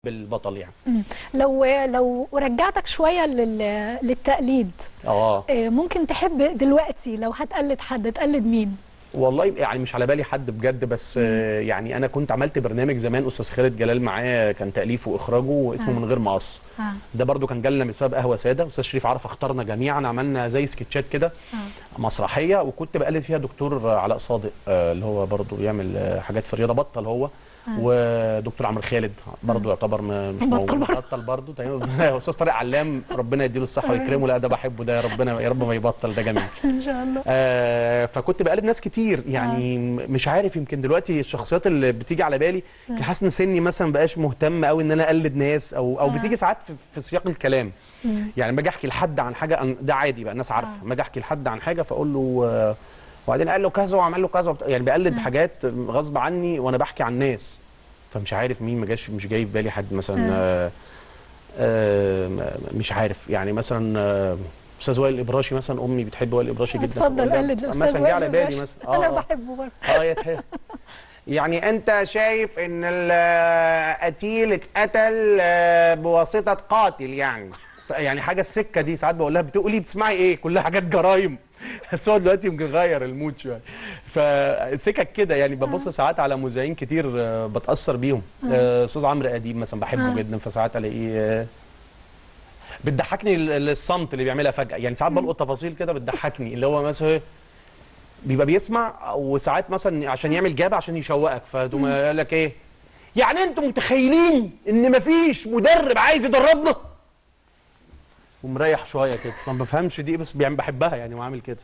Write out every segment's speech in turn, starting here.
بالبطل يعني مم. لو لو رجعتك شويه لل... للتقليد اه آه، ممكن تحب دلوقتي لو هتقلد حد تقلد مين والله يعني مش على بالي حد بجد بس آه، يعني انا كنت عملت برنامج زمان استاذ خالد جلال معايا كان تاليفه واخراجه اسمه آه. من غير مقص آه. ده برضو كان جالنا بسبب قهوه ساده استاذ شريف عرفه اختارنا جميعا عملنا زي سكتشات كده آه. مسرحيه وكنت بقلد فيها دكتور علاء صادق آه، اللي هو برضو بيعمل آه، حاجات في الرياضه بطل هو ودكتور عمرو خالد برضو يعتبر م- مش بطل موجود برضو. بطل برضو تقريبا استاذ طارق علام ربنا يديله الصحه ويكرمه لا ده بحبه ده يا ربنا يا رب ما يبطل ده جميل ان شاء الله آه فكنت بقلد ناس كتير يعني م- مش عارف يمكن دلوقتي الشخصيات اللي بتيجي على بالي يمكن حاسس ان سني مثلا بقاش مهتم قوي ان انا اقلد ناس او او آه. بتيجي ساعات في, في سياق الكلام مم. يعني لما اجي احكي لحد عن حاجه أن- ده عادي بقى الناس عارفه آه. لما اجي احكي لحد عن حاجه فاقول له آه، وبعدين قال له كذا وعمل له كذا وبتاع. يعني بقلد حاجات غصب عني وانا بحكي عن ناس فمش عارف مين ما جاش مش جاي في بالي حد مثلا آه. آه م- مش عارف يعني مثلا آه، استاذ وائل الابراشي مثلا امي بتحب وائل الابراشي جدا اتفضل فبقول لها- قلد الاستاذ مثلا جه على وائل بالي الراشد. مثلا انا آه، آه. بحبه برضه اه يتحب يعني انت شايف ان القتيل اتقتل آه، بواسطه قاتل يعني ف- يعني حاجه السكه دي ساعات بقول لها بتقولي بتسمعي ايه كلها حاجات جرايم بس هو دلوقتي يمكن غير المود شويه فسكك كده يعني ببص ساعات على مذيعين كتير آه، بتاثر بيهم آه، استاذ عمرو اديب مثلا بحبه آه. جدا فساعات الاقيه آه، بتضحكني ال- ال- الصمت اللي بيعملها فجاه يعني ساعات بلقط تفاصيل كده بتضحكني اللي هو مثلا بيبقى بيسمع وساعات مثلا عشان يعمل جاب عشان يشوقك فتقوم قال لك ايه يعني انتوا متخيلين ان مفيش مدرب عايز يدربنا ومريح شويه كده ما بفهمش دي بس يعني بحبها يعني وعامل كده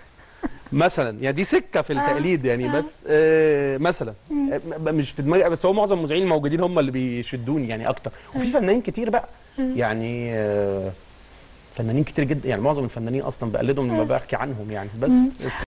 مثلا يعني دي سكه في التقليد يعني بس آه مثلا آه م- مش في دماغي بس هو معظم المذيعين الموجودين هم اللي بيشدوني يعني اكتر وفي فنانين كتير بقى يعني آه فنانين كتير جدا يعني معظم الفنانين اصلا بقلدهم لما بحكي عنهم يعني بس